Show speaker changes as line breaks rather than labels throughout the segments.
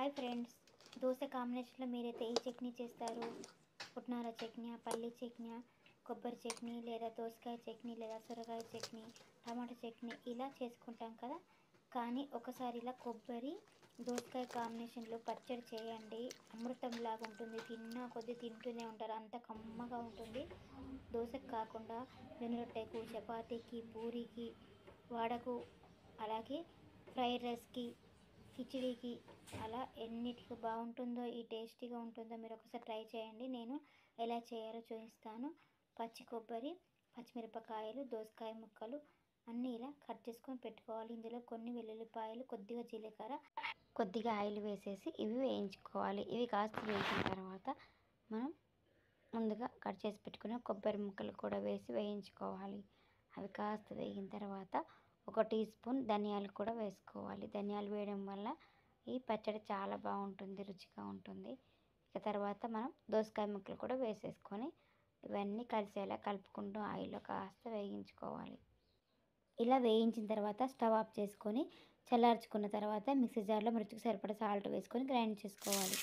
hi friends dosa కాంబినేషన్లో మీరైతే ఏ చట్నీ చేస్తారు పుట్నాల చట్నీ పల్లి చట్నీ కొబ్బరి చట్నీ లేదా దోసకాయ చట్నీ లేదా సొరకాయ చట్నీ టమాటా చట్నీ ఇలా చేసుకుంటాం కదా కానీ ఒకసారి ఇలా కొబ్బరి దోసకాయ కాంబినేషన్లో పచ్చడి చేయండి అమృతంలాగా ఉంటుంది తిన్నా కొద్దీ తింటూనే ఉంటారు అంత కమ్మగా ఉంటుంది దోశకు కాకుండా వెనురొట్టెకు చపాతీకి పూరికి వాడకు అలాగే ఫ్రైడ్ రైస్కి కిచిడీకి అలా ఎన్నిటికి బాగుంటుందో ఈ టేస్టీగా ఉంటుందో మీరు ఒకసారి ట్రై చేయండి నేను ఎలా చేయాలో చూపిస్తాను పచ్చి కొబ్బరి పచ్చిమిరపకాయలు దోసకాయ ముక్కలు అన్నీ ఇలా కట్ చేసుకొని పెట్టుకోవాలి ఇందులో కొన్ని వెల్లుల్లిపాయలు కొద్దిగా జీలకర్ర కొద్దిగా ఆయిల్ వేసేసి ఇవి వేయించుకోవాలి ఇవి కాస్త వేసిన తర్వాత మనం ముందుగా కట్ చేసి పెట్టుకున్న కొబ్బరి ముక్కలు కూడా వేసి వేయించుకోవాలి అవి కాస్త వేగిన తర్వాత ఒక టీ స్పూన్ ధనియాలు కూడా వేసుకోవాలి ధనియాలు వేయడం వల్ల ఈ పచ్చడి చాలా బాగుంటుంది రుచిగా ఉంటుంది ఇక తర్వాత మనం దోసకాయ ముక్కలు కూడా వేసేసుకొని ఇవన్నీ కలిసేలా కలుపుకుంటూ ఆయిల్లో కాస్త వేయించుకోవాలి ఇలా వేయించిన తర్వాత స్టవ్ ఆఫ్ చేసుకొని చల్లార్చుకున్న తర్వాత మిక్సీ జార్లో రుచికి సరిపడా సాల్ట్ వేసుకొని గ్రైండ్ చేసుకోవాలి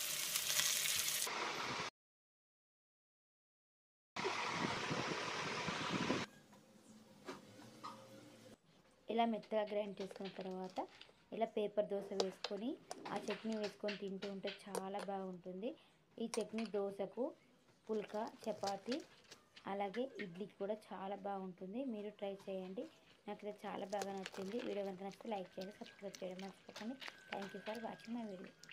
ఇలా మెత్తగా గ్రైండ్ చేసుకున్న తర్వాత ఇలా పేపర్ దోశ వేసుకొని ఆ చట్నీ వేసుకొని తింటూ ఉంటే చాలా బాగుంటుంది ఈ చట్నీ దోశకు పుల్కా చపాతి అలాగే ఇడ్లీకి కూడా చాలా బాగుంటుంది మీరు ట్రై చేయండి నాకు ఇది చాలా బాగా నచ్చింది వీడియో కనుక నచ్చితే లైక్ చేయండి సబ్స్క్రైబ్ చేయడం మర్చిపోకండి thank you for watching my video